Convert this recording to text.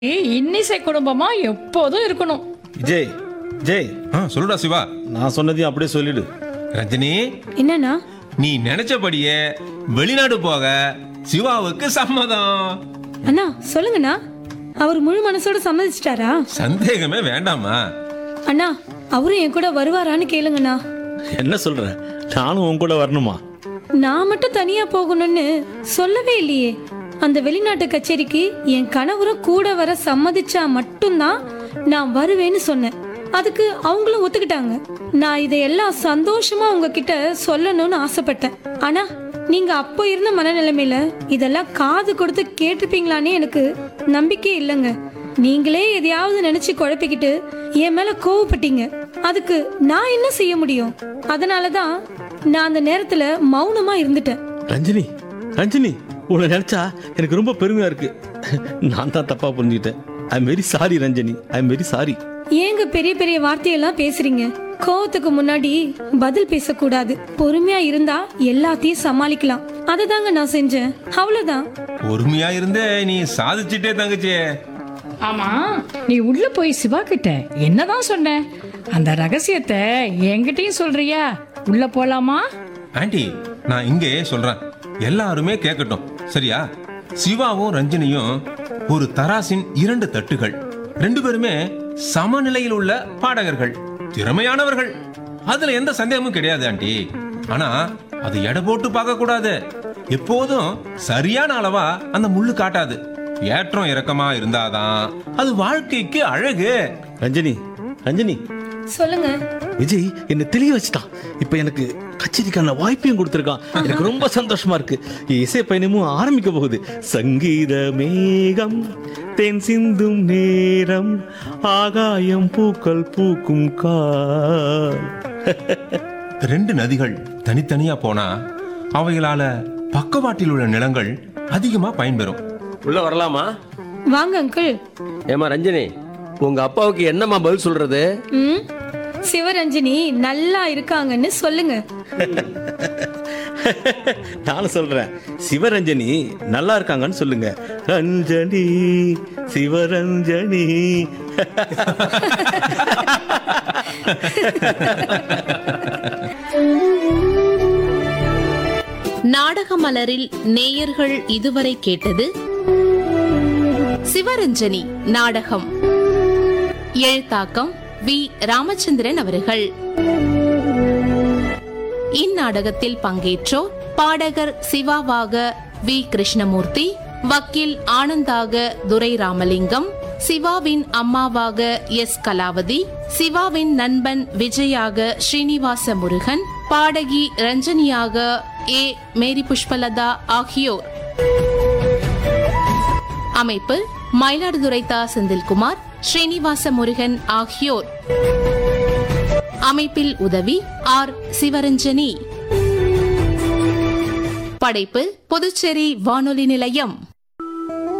ஏய், இன்னிசை குடும்பமா எப்போதும் இருக்கணும் விஜய் ஜெய் ஆ சொல்லுடா சிவா நான் சொன்னதையும் அப்படியே சொல்லிடு ரஜினி என்னண்ணா நீ நினைச்சபடியே வெளிநாடு போக சிவாவுக்கு சம்மதம் அண்ணா சொல்லுங்கண்ணா அவர் முழு மனசோட சம்மதிச்சிட்டாரா சந்தேகமே வேண்டாமா அண்ணா அவரும் என் கூட வருவாரான்னு கேளுங்கண்ணா என்ன சொல்ற நானும் உன் கூட வரணுமா நான் மட்டும் தனியா போகணும்னு சொல்லவே இல்லையே அந்த வெளிநாட்டு கச்சேரிக்கு என் கணவரும் கூட வர சம்மதிச்சா மட்டும்தான் நான் வருவேன்னு சொன்னேன் அதுக்கு அவங்களும் ஒத்துக்கிட்டாங்க நான் இதையெல்லாம் சந்தோஷமா உங்ககிட்ட சொல்லணும்னு ஆசைப்பட்டேன் ஆனா நீங்க அப்போ இருந்த மனநிலைமையில இதெல்லாம் காது கொடுத்து கேட்டிருப்பீங்களானே எனக்கு நம்பிக்கை இல்லைங்க நீங்களே எதையாவது நினைச்சு குழப்பிக்கிட்டு என் மேல கோவப்பட்டீங்க அதுக்கு நான் என்ன செய்ய முடியும் அதனாலதான் நான் அந்த நேரத்துல மௌனமா இருந்துட்டேன் ரஞ்சினி ரஞ்சினி உன்னை நினைச்சா எனக்கு ரொம்ப பெருமையா இருக்கு நான் தான் தப்பா புரிஞ்சுக்கிட்டேன் I am very sorry Ranjani I am very sorry ஏங்க பெரிய பெரிய வார்த்தையெல்லாம் பேசுறீங்க கோவத்துக்கு முன்னாடி பதில் பேசக்கூடாது பொறுமையா இருந்தா எல்லாத்தையும் சமாளிக்கலாம் அதுதாங்க நான் செஞ்சேன் அவ்வளவுதான் பொறுமையா இருந்தே நீ சாதிச்சிட்டே தங்கச்சி ஆமா நீ உள்ள போய் சிவா கிட்ட என்னதான் சொன்ன அந்த ரகசியத்தை என்கிட்டயும் சொல்றியா உள்ள போலாமா ஆண்டி நான் இங்கே சொல்றேன் எல்லாருமே கேட்கட்டும் சரியா சிவாவும் ரஞ்சினியும் ஒரு தராசின் இரண்டு தட்டுகள் ரெண்டு பேருமே சமநிலையில் உள்ள பாடகர்கள் திறமையானவர்கள் அதுல எந்த சந்தேகமும் கிடையாது ஆண்டி ஆனா அது எடை போட்டு பார்க்க கூடாது எப்போதும் சரியான அளவா அந்த முள்ளு காட்டாது ஏற்றம் இறக்கமா இருந்தாதான் அது வாழ்க்கைக்கு அழகு ரஞ்சனி ரஞ்சனி சொல்லுங்க விஜய் என்னை தெளிய வச்சுட்டான் இப்போ எனக்கு கச்சேரிக்கான வாய்ப்பையும் கொடுத்துருக்கான் எனக்கு ரொம்ப சந்தோஷமா இருக்கு என் இசை பயணமும் ஆரம்பிக்க போகுது சங்கீத மேகம் தென் சிந்தும் நேரம் ஆகாயம் பூக்கள் பூக்கும் கால் ரெண்டு நதிகள் தனித்தனியா போனா அவைகளால பக்கவாட்டில் உள்ள நிலங்கள் அதிகமா பயன்பெறும் உள்ள வரலாமா வாங்க அங்கிள் ஏமா ரஞ்சனி உங்க அப்பாவுக்கு என்னம்மா பதில் சொல்றது ம் சிவரஞ்சனி நல்லா இருக்காங்கன்னு சொல்லுங்க நானும் சொல்றேன் சிவரஞ்சனி நல்லா இருக்காங்கன்னு சொல்லுங்க ரஞ்சனி சிவரஞ்சனி நாடக மலரில் நேயர்கள் இதுவரை கேட்டது சிவரஞ்சனி நாடகம் எழுத்தாக்கம் வி ராமச்சந்திரன் அவர்கள் இந்நாடகத்தில் பங்கேற்றோர் பாடகர் சிவாவாக வி கிருஷ்ணமூர்த்தி வக்கீல் ஆனந்தாக துரை ராமலிங்கம் சிவாவின் அம்மாவாக எஸ் கலாவதி சிவாவின் நண்பன் விஜயாக ஸ்ரீனிவாச முருகன் பாடகி ரஞ்சனியாக ஏ மேரி புஷ்பலதா ஆகியோர் அமைப்பு மயிலாடுதுறை தா செந்தில்குமார் ஸ்ரீனிவாச முருகன் ஆகியோர் அமைப்பில் உதவி ஆர் சிவரஞ்சனி படைப்பு புதுச்சேரி வானொலி நிலையம்